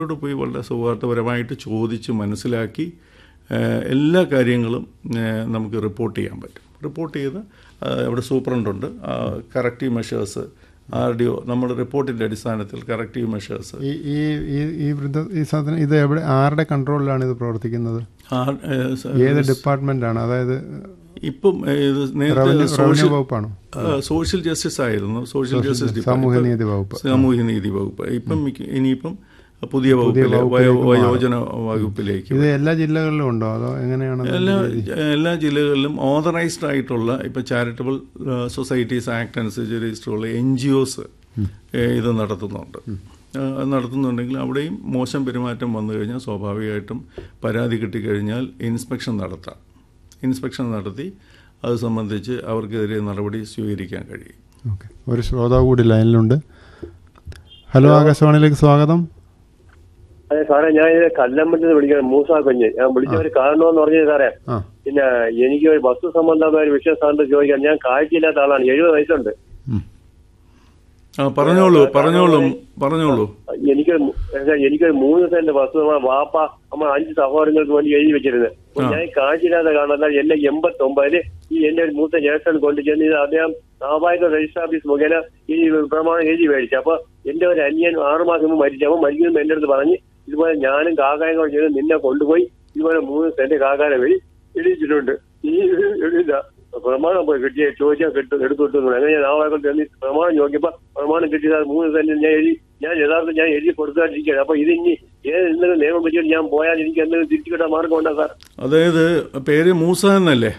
ോട് പോയി വളരെ സൗഹാർദ്ദപരമായിട്ട് ചോദിച്ച് മനസ്സിലാക്കി ഏഹ്, എല്ലാ കാര്യങ്ങളും ഏഹ്, നമുക്ക് റിപ്പോർട്ട് ചെയ്യാൻ പറ്റും റിപ്പോർട്ട് ചെയ്ത് ആ, അവിടെ സൂപ്രണ്ടുണ്ട് corrective measures R D O നമ്മുടെ റിപ്പോർട്ടിൻ്റെ അടിസ്ഥാനത്തിൽ കറക്റ്റീവ് മെഷേഴ്സ് ഈ ഈ ഈ- ഈ വൃദ്ധ ഈ സാധനം ഇത് എവിടെ ആരുടെ കൺട്രോളിലാണ് ഇത് പ്രവർത്തിക്കുന്നത് ഏത് ഡിപ്പാർട്ട്മെന്റ് ആണ് അതായത് ഇപ്പം ഏഹ്, ഇത് നേരത്തെ റവന്യൂ റവന്യൂ സോഷ്യൽ വകുപ്പാണോ ആ, സോഷ്യൽ ജസ്റ്റിസ് ആയിരുന്നു സോഷ്യൽ ജസ്റ്റിസ് സാമൂഹ്യനീതി വകുപ്പ് സാമൂഹ്യനീതി വകുപ്പ് ഇപ്പം മിക്ക- ഇനിയിപ്പം പുതിയ വകുപ്പിലെ വയോ വയോജന വകുപ്പിലേക്ക് ഇത് എല്ലാ ജില്ലകളിലും ഉണ്ടോ അതോ എങ്ങനെയാണ് എല്ലാ എല്ലാ ജില്ലകളിലും ഓതറൈസ്ഡ് ആയിട്ടുള്ള ഇപ്പം ചാരിറ്റബിൾ സൊസൈറ്റീസ് ആക്ട് അനുസരിച്ച് രജിസ്റ്ററുള്ള എൻ ജി ഒസ് ഇത് നടത്തുന്നുണ്ട് ആ, അത് നടത്തുന്നുണ്ടെങ്കിൽ അവിടെയും മോശം പെരുമാറ്റം വന്നു കഴിഞ്ഞാൽ സ്വാഭാവികമായിട്ടും പരാതി കിട്ടിക്കഴിഞ്ഞാൽ ഇൻസ്പെക്ഷൻ നടത്താം ഇൻസ്പെക്ഷൻ നടത്തി അത് സംബന്ധിച്ച് അവർക്കെതിരെ നടപടി സ്വീകരിക്കാൻ കഴിയും ഓക്കെ ഒരു ശ്രോതാവ് കൂടി ലൈനിലുണ്ട് ഹലോ ആകാശവാണിയിലേക്ക് സ്വാഗതം അതെ സാറേ ഞാൻ ഇത് കല്ലമ്പറ്റിൽ നിന്ന് വിളിക്കണം മൂസാ കുഞ്ഞ് ഞാൻ വിളിച്ചവര് കാരണമെന്ന് പറഞ്ഞത് സാറേ ആ പിന്നെ എനിക്ക് ഒരു വസ്തു സംബന്ധമായ ഒരു വിഷയം സാറിന് ചോദിക്കാൻ ഞാൻ കാഴ്ചയില്ലാത്ത ആളാണ് എഴുപത് വയസ്സുണ്ട് ഉം. ആ പറഞ്ഞോളൂ പറഞ്ഞോളൂ പറഞ്ഞോളൂ എനിക്കൊരു മു- പക്ഷേ എനിക്കൊരു മൂന്ന് സെന്റ് വസ്തു നമ്മളെ വാപ്പ നമ്മൾ അഞ്ച് സഹോദരങ്ങൾക്ക് വേണ്ടി എഴുതി വെച്ചിരുന്നത് അപ്പൊ ഞാൻ കാഴ്ചയില്ലാത്ത കാണാൻ എന്നെ എൺപത്തി ഒമ്പതില് ഈ എന്റെ ഒരു മൂത്ത ജ്യേഷ്ഠൻ കൊണ്ടു ചെന്ന് ഇത് അദ്ദേഹം സ്വാഭാവിക രജിസ്റ്റർ ഓഫീസ് മുഖേന ഈ പ്രമാണം എഴുതി മേടിച്ചു അപ്പൊ എന്റെ ഒരു അനിയൻ ആറുമാസം മുമ്പ് മരിച്ചു അപ്പൊ മരിക്കുമ്പോൾ എന്റെ അടുത്ത് പറഞ്ഞ് ഇതുപോലെ ഞാനും കാക്കായും കൂടെ ചെയ്ത് നിന്നെ കൊണ്ടുപോയി ഇതുപോലെ മൂന്ന് സെന്റ് കാക്കാനെ വഴി എഴുതിച്ചിട്ടുണ്ട് ഈ എഴുതില്ല പ്രമാണം പോയി കിട്ടിയ ചോദിച്ചാൽ കിട്ടും എടുത്തു കിട്ടുന്നു അങ്ങനെ ഞാൻ നാളെ ചെന്ന് പ്രമാണം നോക്കിയപ്പോ പ്രമാണം കിട്ടിയത് മൂന്ന് സെന്റ് ഞാൻ എഴുതി ഞാൻ യഥാർത്ഥം ഞാൻ എഴുതി കൊടുക്കാതിരിക്കുകയാണ് അപ്പൊ ഇത് ഇനി ഏത് എന്തെങ്കിലും നിയമം വെച്ചിട്ട് ഞാൻ പോയാൽ എനിക്ക് എന്തെങ്കിലും തിരിച്ചു കിട്ടാൻ മാർഗം ഉണ്ടോ സാർ അതായത് പേര് മൂസ എന്നല്ലേ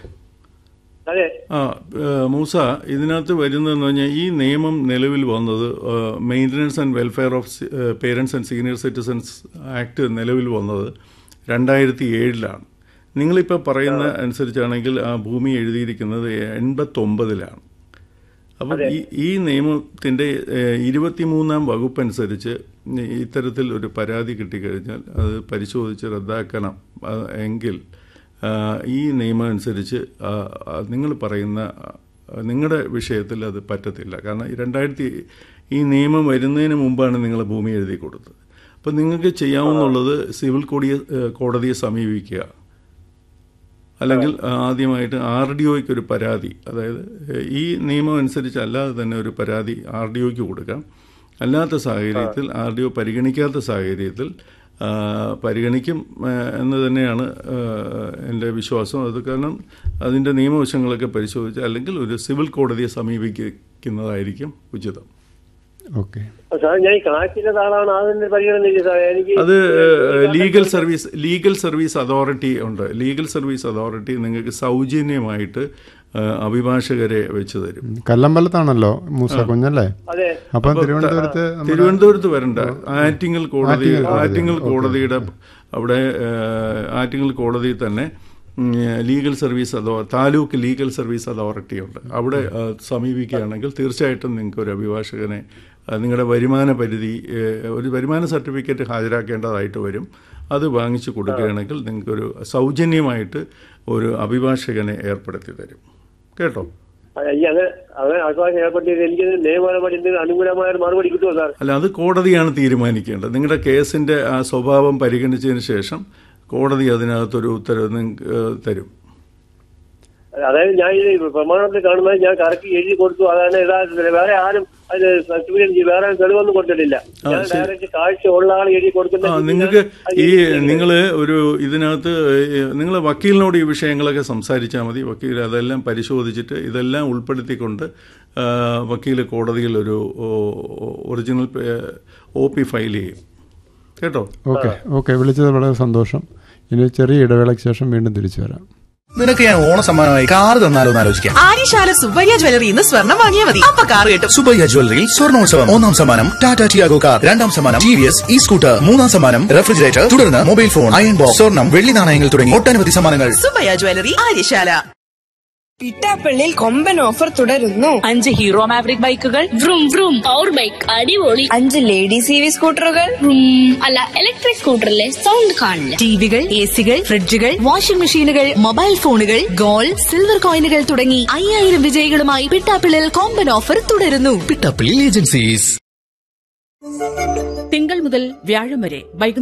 അതെ ആ ഏഹ് മൂസ ഇതിനകത്ത് വരുന്നതെന്ന് പറഞ്ഞാൽ ഈ നിയമം നിലവിൽ വന്നത് maintenance and welfare of parents and senior citizens act നിലവിൽ വന്നത് രണ്ടായിരത്തി ഏഴിലാണ് നിങ്ങളിപ്പോൾ പറയുന്ന അനുസരിച്ചാണെങ്കിൽ ആ ഭൂമി എഴുതിയിരിക്കുന്നത് എൺപത്തൊമ്പതിലാണ് അപ്പം ഈ ഈ നിയമത്തിൻ്റെ ഇരുപത്തിമൂന്നാം വകുപ്പ് അനുസരിച്ച് ഇത്തരത്തിൽ ഒരു പരാതി കിട്ടിക്കഴിഞ്ഞാൽ അത് പരിശോധിച്ച് റദ്ദാക്കണം ആ, എങ്കിൽ ആ, ഈ നിയമം അനുസരിച്ച് നിങ്ങൾ പറയുന്ന ആ, നിങ്ങളുടെ വിഷയത്തിൽ അത് പറ്റത്തില്ല കാരണം ഈ രണ്ടായിരത്തി ഈ നിയമം വരുന്നതിന് മുമ്പാണ് നിങ്ങൾ ഭൂമി എഴുതി കൊടുത്തത് അപ്പം നിങ്ങൾക്ക് ചെയ്യാവുന്നുള്ളത് സിവിൽ കോടിയെ കോടതിയെ സമീപിക്കുക അല്ലെങ്കിൽ ആദ്യമായിട്ട് ആർ ഡി ഒയ്ക്ക് ഒരു പരാതി അതായത് ഏഹ്, ഈ നിയമം അനുസരിച്ച് അല്ലാതെ തന്നെ ഒരു പരാതി ആർ ഡി ഒയ്ക്ക് കൊടുക്കാം അല്ലാത്ത സാഹചര്യത്തിൽ ആർ ഡി ഒ പരിഗണിക്കാത്ത സാഹചര്യത്തിൽ ആ, പരിഗണിക്കും ആ, എന്ന് തന്നെയാണ് ആ, എൻ്റെ വിശ്വാസം അത് കാരണം അതിൻ്റെ നിയമവശങ്ങളൊക്കെ പരിശോധിച്ച് അല്ലെങ്കിൽ ഒരു സിവിൽ കോടതിയെ സമീപിക്കുന്നതായിരിക്കും ഉചിതം ഓക്കെ സാർ ഞാൻ ഈ കാഴ്ചയില്ലാത്ത ആളാണ് അതിന്റെ പരിഗണന സാർ എനിക്ക് അത് legal service legal service authority ഉണ്ട് ലീഗൽ സർവീസ് അതോറിറ്റി നിങ്ങൾക്ക് സൗജന്യമായിട്ട് ആ, അഭിഭാഷകരെ വെച്ച് തരും കല്ലമ്പലത്താണല്ലോ മൂസ കുഞ്ഞല്ലേ അതെ അപ്പം തിരുവനന്തപുരത്ത് നമ്മുടെ- തിരുവനന്തപുരത്ത് വരണ്ട ആറ്റിങ്ങൽ കോടതി ആറ്റിങ്ങൽ കോടതിയുടെ അവിടെ ആ, ആറ്റിങ്ങൽ കോടതിയിൽ തന്നെ ഉം, ലീഗൽ സർവീസ് അതോ താലൂക്ക് ലീഗൽ സർവീസ് അതോറിറ്റി ഉണ്ട് അവിടെ ആ, സമീപിക്കുകയാണെങ്കിൽ തീർച്ചയായിട്ടും നിങ്ങൾക്ക് ഒരു അഭിഭാഷകനെ ആ, നിങ്ങളുടെ വരുമാന പരിധി ഏ, ഒരു വരുമാന സർട്ടിഫിക്കറ്റ് ഹാജരാക്കേണ്ടതായിട്ട് വരും അത് വാങ്ങിച്ചു കൊടുക്കുകയാണെങ്കിൽ നിങ്ങൾക്കൊരു സൗജന്യമായിട്ട് ഒരു അഭിഭാഷകനെ ഏർപ്പെടുത്തി തരും കേട്ടോ ഈ അങ്ങനെ അങ്ങനെ ആശ്വാസം ഏർപ്പെട്ടിട്ട് എനിക്ക് നിയമപരമായിട്ട് എന്തെങ്കിലും അനുകൂലമായ ഒരു മറുപടി കിട്ടുമോ സാർ അല്ല അത് കോടതിയാണ് തീരുമാനിക്കേണ്ടത് നിങ്ങളുടെ കേസിന്റെ ആ സ്വഭാവം പരിഗണിച്ചതിന് ശേഷം കോടതി അതിനകത്തൊരു ഉത്തരവ് നിങ്ങൾക്ക് ഏഹ്, തരും അതായത് ഞാൻ ഇത് പ്രമാണത്തിൽ കാണുന്നത് ഞാൻ കറക്റ്റ് എഴുതി കൊടുത്തു അതാണ് യഥാർത്ഥത്തിൽ വേറെ ആരും അത് സർട്ടിഫിക്കറ്റ് വേറെ ആരും തെളിവൊന്നും കൊടുത്തിട്ടില്ല ഞാൻ ഡയറക്റ്റ് കാഴ്ച ഉള്ള ആൾ എഴുതി ആ കൊടുക്കുന്ന നിങ്ങൾക്ക് ഈ നിങ്ങൾ ഒരു ഇതിനകത്ത് നിങ്ങൾ വക്കീലിനോട് ഈ വിഷയങ്ങളൊക്കെ സംസാരിച്ചാൽ മതി വക്കീൽ അതെല്ലാം പരിശോധിച്ചിട്ട് ഇതെല്ലാം ഉൾപ്പെടുത്തിക്കൊണ്ട് ആ, വക്കീൽ കോടതിയിൽ ഒരു ഒറിജിനൽ ഒ പി ഫയൽ ചെയ്യും കേട്ടോ ഓക്കെ ഓക്കെ വിളിച്ചത് വളരെ സന്തോഷം ഇനി ചെറിയ ഇടവേളയ്ക്ക് ശേഷം വീണ്ടും തിരിച്ചു വരാം നിനക്ക് ഞാൻ ഓണ സമ്മാനമായി കാർ തന്നാലോ എന്ന് ആലോചിക്കാം ആര്യശാല സുബ്ബയ്യ ജ്വല്ലറി ഇന്ന് സ്വർണം വാങ്ങിയാൽ മതി അപ്പൊ കാർ കിട്ടും സുബയ്യ ജ്വല്ലറിയിൽ സ്വർണോത്സവം ഒന്നാം സമ്മാനം ടാറ്റ ടിയാഗോ കാർ രണ്ടാം സമ്മാനം T V S E scooter മൂന്നാം സമ്മാനം റെഫ്രിജറേറ്റർ തുടർന്ന് മൊബൈൽ ഫോൺ അയൺ ബോക്സ് സ്വർണം വെള്ളി നാണയങ്ങൾ തുടങ്ങി ഒട്ടനവധി സമ്മാനങ്ങൾ സുബ്ബയ്യ ജ്വല്ലറി ആര്യശാല പിട്ടാപ്പള്ളിയിൽ കൊമ്പൻ ഓഫർ തുടരുന്നു അഞ്ച് ഹീറോ മാവറിക് ബൈക്കുകൾ vroom vroom പവർ ബൈക്ക് അടിപൊളി അഞ്ച് ലേഡീസ് ഇ വി സ്കൂട്ടറുകൾ ഉം, അല്ല ഇലക്ട്രിക് സ്കൂട്ടറിലെ സൗണ്ട് കാണില്ല ടിവികൾ എ സികൾ ഫ്രിഡ്ജുകൾ വാഷിംഗ് മെഷീനുകൾ മൊബൈൽ ഫോണുകൾ ഗോൾഡ് സിൽവർ കോയിനുകൾ തുടങ്ങി അയ്യായിരം വിജയികളുമായി പിട്ടാപ്പിളിൽ കോമ്പൻ ഓഫർ തുടരുന്നു പിട്ടപ്പിള്ളി ഏജൻസീസ് തിങ്കൾ മുതൽ വ്യാഴം വരെ വൈകുന്നേരം